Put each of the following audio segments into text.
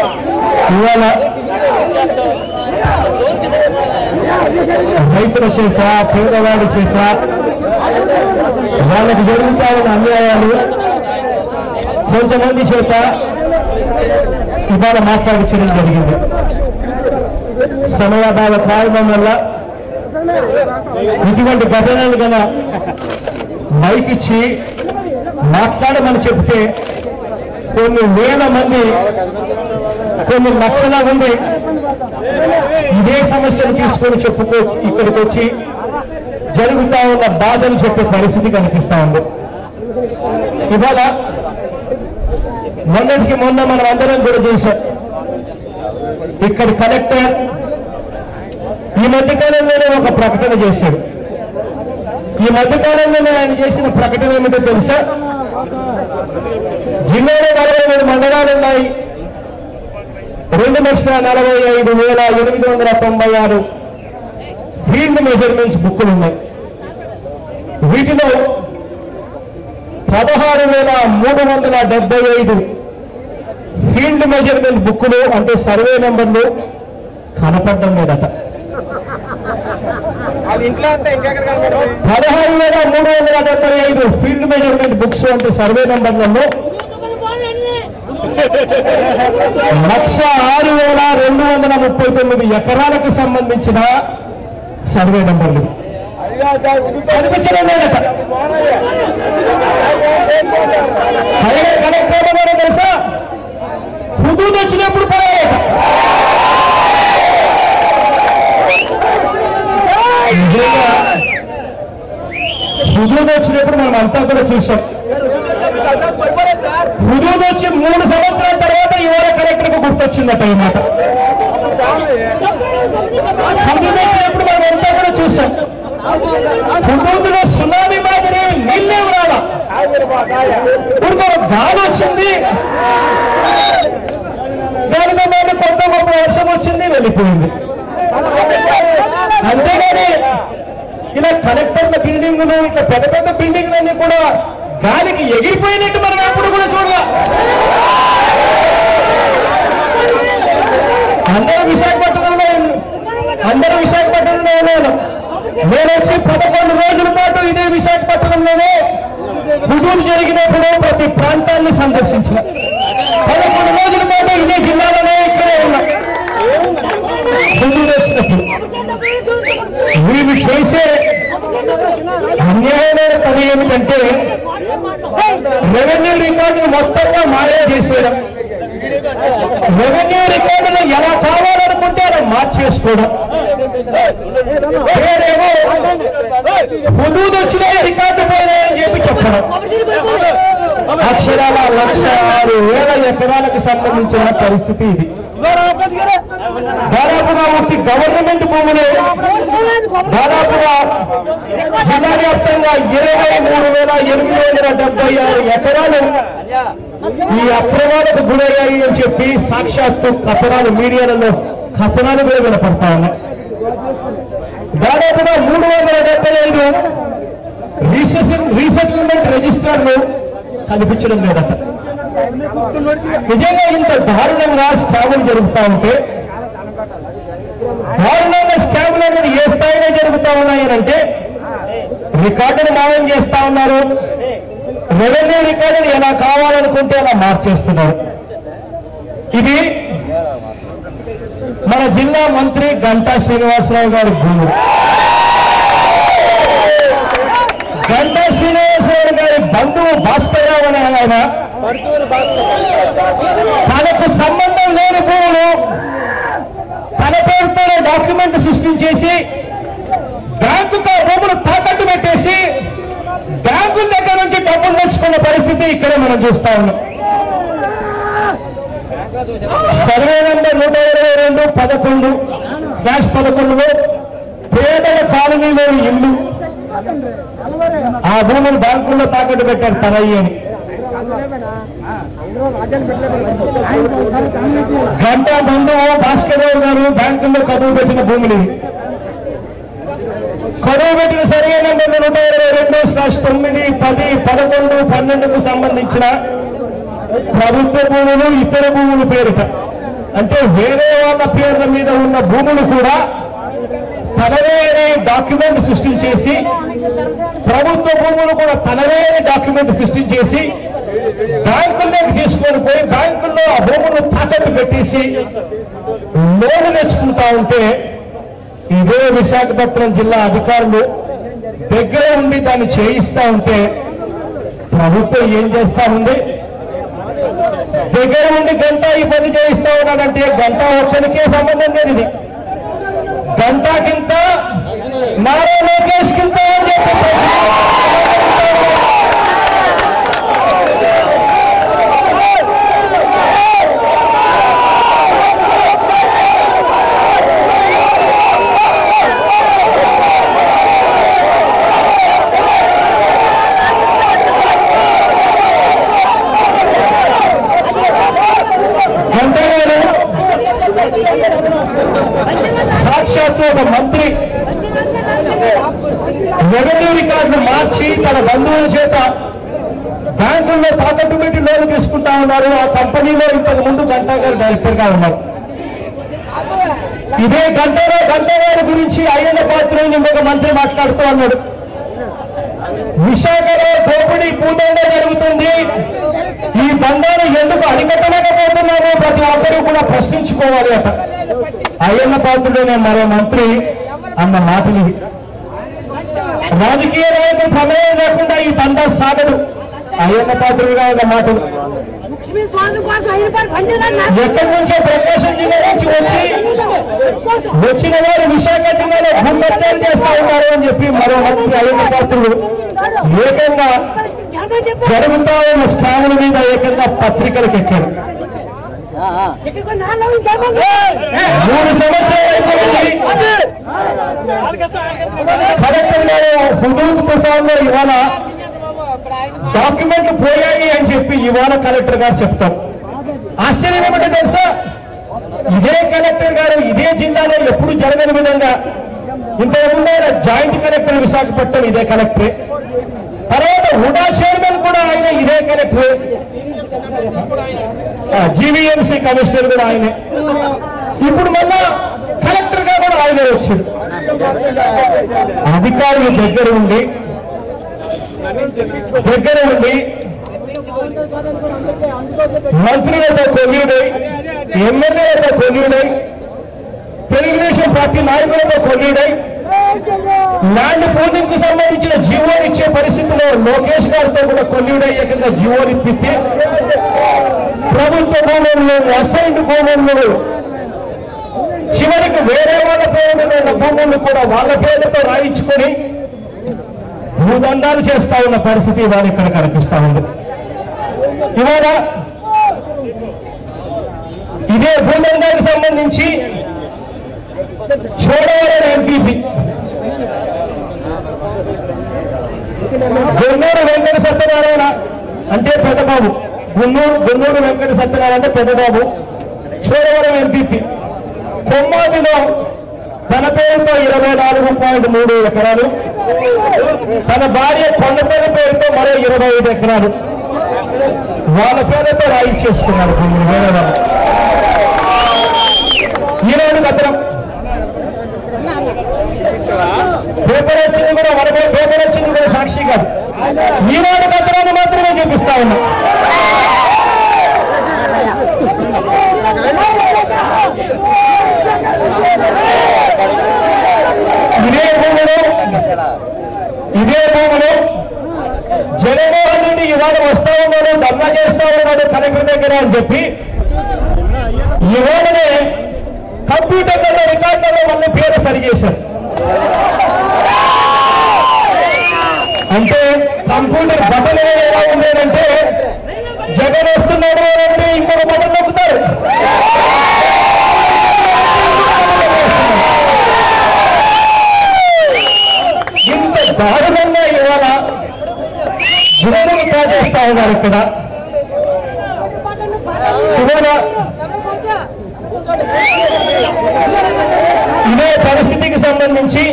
ఇవాళ రైతుల చేత పేదవాడి చేత వాళ్ళకి జరుగుతా ఉన్న అన్యాయాలు కొంతమంది చేత ఇవాళ మాట్లాడించడం జరిగింది సమయాభావ కారణం వల్ల ఇటువంటి ఘటనలు గన మైక్ ఇచ్చి మాట్లాడమని చెప్తే కొన్ని వేల మంది కొన్ని లక్షల మంది ఇదే సమస్యను తీసుకొని చెప్పుకో ఇక్కడికి వచ్చి జరుగుతా ఉన్న బాధలు చెప్పే పరిస్థితి కనిపిస్తా ఉంది ఇవాళ మొన్నటికి మొన్న మనం అందరం కూడా చూసాం ఇక్కడ కలెక్టర్ ఈ మధ్యకాలంలోనే ఒక ప్రకటన చేశాడు ఈ మధ్యకాలంలోనే ఆయన చేసిన ప్రకటన ఏమిటో తెలుసా జిల్లాలో నలభై మూడు మండలాలు ఉన్నాయి రెండు లక్షల నలభై ఐదు వేల ఎనిమిది వందల తొంభై ఆరు ఫీల్డ్ మెజర్మెంట్స్ బుక్కులు ఉన్నాయి వీటిలో పదహారు వేల మూడు వందల డెబ్బై ఐదు ఫీల్డ్ మెజర్మెంట్ బుక్కులు అంటే సర్వే నెంబర్లు కనపడడం లేదట అది ఇంట్లో అంటే ఇంకెక్కడ కనబడదు పదహారు వేల మూడు వందల డెబ్బై ఐదు ఫీల్డ్ మెజర్మెంట్ బుక్స్ అంటే సర్వే నెంబర్లలో లక్ష ఆరు వేల రెండు వందల ముప్పై తొమ్మిది ఎకరాలకు సంబంధించిన సర్వే నెంబర్లు కనిపించడం లేదట పైన కలెక్టర్ ఏమన్నారో తెలుసా హుదూద్ వచ్చినప్పుడు పోయాయట నిజంగా హుదూద్ వచ్చినప్పుడు మనం అంతా కూడా చూసాం హుదూద్ వచ్చి మూడు సంవత్సరాల తర్వాత ఇవాళ కలెక్టర్ కు గుర్తొచ్చిందట ఈ మాట హుదూద్ వచ్చినప్పుడు మనం అంతా కూడా చూసాం హుదూద్లో సునామీ మాదిరి నీళ్ళేం రాలా ఇప్పుడు గాలి వచ్చింది దానితో పాటు కొత్త గొప్ప వర్షం వచ్చింది వెళ్ళిపోయింది అంతేగాని ఇలా కలెక్టర్ల బిల్డింగులు ఇట్లా పెద్ద పెద్ద బిల్డింగ్లన్నీ కూడా గాలికి ఎగిరిపోయినట్టు మనం ఎప్పుడు కూడా చూడాల అందరూ విశాఖపట్నంలో ఉన్నారు. అందరూ విశాఖపట్నంలో ఉన్నారు నేను వచ్చి పదకొండు రోజుల పాటు ఇదే విశాఖపట్నంలోనే హుదూరు జరిగినప్పుడు ప్రతి ప్రాంతాన్ని సందర్శించిన పదకొండు రోజుల పాటు ఇదే జిల్లాలోనే ఇక్కడే ఉన్నా హుదూరు వచ్చినప్పుడు వీళ్ళు చేసే అన్యాయమైన పని ఏమిటంటే రెవెన్యూ రికార్డును మొత్తంగా మాయా చేసేయడం రెవెన్యూ రికార్డును ఎలా కావాలనుకుంటే అలా మార్చేసుకోవడం పేరేమో హుదూద్ వచ్చిన రికార్డు పోయినాయని చెప్పి చెప్పడం అక్షరాల లక్ష ఆరు వేల ఎకరాలకు సంబంధించిన పరిస్థితి ఇది దాదాపుగా ఒకటి గవర్నమెంట్ భూములు దాదాపుగా జిల్లా వ్యాప్తంగా ఇరవై మూడు వేల ఎనిమిది వందల డెబ్బై ఆరు ఎకరాలు ఈ అక్రమాలకు గురయ్యాయి అని చెప్పి సాక్షాత్తు కథనాలు మీడియాలలో కథనాలు కూడా వినపడతా ఉన్నాయి దాదాపుగా మూడు వందల డెబ్బై ఐదు రీసెటిల్మెంట్ రిజిస్టర్లు కనిపించడం లేదట నిజంగా ఇంత దారుణంగా స్కాములు జరుగుతూ ఉంటే దారుణంగా స్కాములు అనేది ఏ స్థాయిలో జరుగుతూ ఉన్నాయనంటే రికార్డును మాయం చేస్తా ఉన్నారు రెవెన్యూ రికార్డును ఎలా కావాలనుకుంటే అలా మార్చేస్తున్నారు ఇది మన జిల్లా మంత్రి గంటా శ్రీనివాసరావు గారి భూమి గంటా శ్రీనివాసరావు గారి బంధువు భాస్కర్రావు అనే ఆయన తనకు సంబంధం లేని భూములు తన పేరుతోనే డాక్యుమెంట్ సృష్టించేసి బ్యాంకుకు ఆ భూములు తాకట్టు పెట్టేసి బ్యాంకుల దగ్గర నుంచి డబ్బులు తెచ్చుకున్న పరిస్థితి ఇక్కడ మనం చూస్తా ఉన్నాం సర్వే నెంబర్ నూట ఇరవై రెండు పదకొండు స్లాష్ పదకొండులో పేదల కాలనీలో ఇల్లు ఆ భూములు బ్యాంకుల్లో తాకట్టు పెట్టారు తనయ్య అని గంట బంధువు భాస్కరరావు గారు బ్యాంకుల్లో కదువు పెట్టిన భూములు ఇవి. కరువు పెట్టిన సర్వే నెంబర్ నూట ఇరవై రెండు స్లాష్ తొమ్మిది పది పదకొండు పన్నెండుకు సంబంధించిన ప్రభుత్వ భూములు ఇతర భూములు పేరిట అంటే వేరే వాళ్ళ పేర్ల మీద ఉన్న భూములు కూడా తనవే అనే డాక్యుమెంట్ సృష్టించేసి ప్రభుత్వ భూములు కూడా తనవే అనే డాక్యుమెంట్ సృష్టించేసి బ్యాంకుల్లోకి తీసుకొని పోయి బ్యాంకుల్లో ఆ భూములు తాకట్టు పెట్టేసి లోను తెచ్చుకుంటా ఉంటే ఇదే విశాఖపట్నం జిల్లా అధికారులు దగ్గర ఉండి దాన్ని చేయిస్తా ఉంటే ప్రభుత్వం ఏం చేస్తా ఉంది దగ్గర ఉండి గంట ఈ పని చేయిస్తా ఉన్నాడంటే గంట ఒక్కరికే సంబంధం లేదు ఇది గంటకింత నారా లోకేష్ కింద అని చెప్పి గంట గారు సాక్షాత్తు ఒక మంత్రి రెవెన్యూ రికార్డులు మార్చి తన బంధువుల చేత బ్యాంకుల్లో తాకట్టు పెట్టి లోన్ తీసుకుంటా ఉన్నారు ఆ కంపెనీలో ఇంతకు ముందు గంటా గారు డైరెక్టర్ గా ఉన్నారు ఇదే గంటలో గంటా గారి గురించి అయ్యన్న పాత్రని ఒక మంత్రి మాట్లాడుతూ ఉన్నాడు విశాఖలో దోపిడీ పూర్తిగా జరుగుతుంది ఈ దందాలు ఎందుకు అరికట్టలేకపోతున్నారో ప్రతి ఒక్కరూ కూడా ప్రశ్నించుకోవాలి అట అయ్యన్న పాత్రుడైన మరో మంత్రి అన్న మాటలు ఇవి. రాజకీయ నాయకులు ప్రమేయం లేకుండా ఈ దందా సాగదు అయ్యన్న పాత్రుడుగా ఉన్న మాటలు లక్ష్మీ స్వామి కోసం ఐదు రూపాయలు పంచదార ఎక్కడి నుంచో ప్రకాశం జిల్లా నుంచి వచ్చి కోసం వచ్చిన వారు విశాఖ జిల్లాలో భూకత్యాలు చేస్తా ఉన్నారు అని చెప్పి మరో మంత్రి అయ్యన్న పాత్రుడు ఏకంగా జనమే చెప్పు జరుగుతా ఉన్న స్కాముల మీద ఏకంగా పత్రికలకు ఎక్కారు ఇక్కడ నాన్న జనమే మూడు సంవత్సరాలు అయిపోయింది కలెక్టర్ గారు హుదూద్ తుఫాన్ లో ఇవాళ డాక్యుమెంట్లు పోయాయి అని చెప్పి ఇవాళ కలెక్టర్ గారు చెప్తారు ఆశ్చర్యం ఏమిటో తెలుసా ఇదే కలెక్టర్ గారు ఇదే జిల్లాలో ఎప్పుడు జరగని విధంగా ఇంతకుముందు ఆయన జాయింట్ కలెక్టర్ విశాఖపట్నం ఇదే కలెక్టరే తర్వాత హుడా చైర్మన్ కూడా ఆయన ఇదే కలెక్టరే జీవీఎంసీ కమిషనర్ కూడా ఆయనే ఇప్పుడు మళ్ళా కలెక్టర్ గా కూడా ఆయనే వచ్చాడు అధికారులు దగ్గర ఉండి దగ్గర ఉండి మంత్రులతో కొల్లుడై ఎమ్మెల్యేలతో కొల్లుడై తెలుగుదేశం పార్టీ నాయకులతో కొల్లుడై ల్యాండ్ పూలింగ్ కు సంబంధించిన జీవో ఇచ్చే పరిస్థితిలో లోకేష్ గారితో కూడా కొల్లుడై ఏకంగా జీవో ఇప్పిస్తే ప్రభుత్వ భూములను అసైన్డ్ భూములను చివరికి వేరే వాళ్ళ పేరు మీద ఉన్న భూములను కూడా వాళ్ళ పేర్లతో రాయించుకొని భూదండాలు చేస్తా ఉన్న పరిస్థితి ఇవాళ ఇక్కడ కనిపిస్తా ఉంది ఇవాళ ఇదే భూదండానికి సంబంధించి చూడవలసిన ఎంపీపీ గున్నూరు వెంకట సత్యనారాయణ అంటే పెద్దబాబు గున్నూరు గున్నూరు వెంకట సత్యనారాయణ అంటే పెద్దబాబు చూడవరం ఎంపీపీ కొమ్మాదిలో తన పేరుతో ఇరవై నాలుగు పాయింట్ మూడు ఎకరాలు తన భార్య కొండపల్లి పేరుతో మరో ఇరవై ఐదు ఎకరాలు వాళ్ళ పేరుతో రాయించేసుకున్నారు భూములు వేరే వాళ్ళు ఈరోజు పత్రం పేపర్ వచ్చింది కూడా మనమే పేపర్ వచ్చింది కూడా సాక్షి కాదు ఈనాడు పత్రాన్ని మాత్రమే చూపిస్తా ఉన్నా ఇదే భూములు ఇదే భూములు జగన్మోహన్ రెడ్డి ఇవాళ వస్తా ఉన్నాడు ధర్నా చేస్తా ఉన్నాడు కలెక్టర్ దగ్గర అని చెప్పి ఇవాళనే కంప్యూటర్లలో రికార్డులలో మళ్ళీ పేరు సరి చేశారు అంటే కంప్యూటర్ బటన్ ఎలా ఉండేదంటే జగన్ వస్తున్నాడు అని అంటే ఇంకొక బటన్ నొక్కుతారు ఇంత దారుణంగా ఇవాళ భూములు కాజేస్తా ఉన్నారు ఇక్కడ ఇవాళ ఇదే పరిస్థితికి సంబంధించి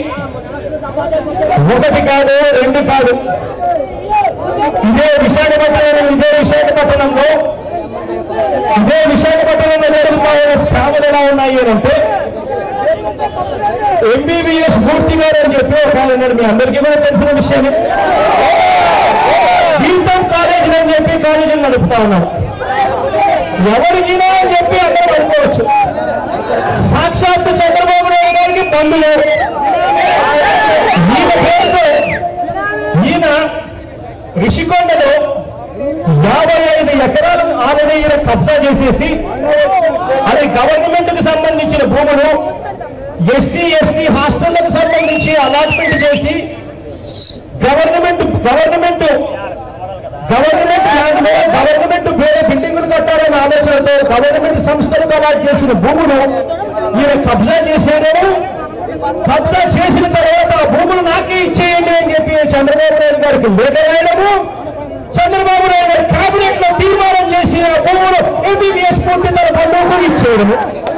ఒకటి కాదు రెండు కాదు ఇదే విశాఖపట్నం ఇదే విశాఖపట్నంలో ఇదే విశాఖపట్నంలో జరుగుతా ఉన్న ఎలా ఉన్నాయి అని అంటే ఎంబీబీఎస్ మూర్తి గారు అని చెప్పి ఒక ఆయన ఉన్నాడు. మీ అందరికీ కూడా తెలిసిన విషయమే గీతం కాలేజీలు అని చెప్పి కాలేజీలు నడుపుతా ఉన్నాం ఎవరికినా అని చెప్పి అందరూ అనుకోవచ్చు సాక్షాత్తు చంద్రబాబు నాయుడు గారికి బంధువు ఈయన పేరుతో ఈయన రిషికొండలో యాభై ఐదు ఎకరాలు ఆల్రెడీ ఈయన కబ్జా చేసేసి అది గవర్నమెంట్ కు సంబంధించిన భూములు ఎస్సీ ఎస్టీ హాస్టళ్లకు సంబంధించి అలాట్మెంట్ చేసి గవర్నమెంట్ గవర్నమెంట్ గవర్నమెంట్ ల్యాండ్ లో గవర్నమెంట్ వేరే బిల్డింగులు కట్టాలనే ఆలోచనతో గవర్నమెంట్ సంస్థలకు అలాట్ చేసిన భూములు ఈయన కబ్జా చేసేదేమో కబ్జా చేసిన తర్వాత ఆ భూములు నాకే ఇచ్చేయండి అని చెప్పి చంద్రబాబు నాయుడు గారికి లేఖ రాయడము చంద్రబాబు నాయుడు గారు కేబినెట్ లో తీర్మానం చేసి ఆ భూములు ఎంబీబీఎస్ పూర్తి తన బంధువుకు ఇచ్చేయడము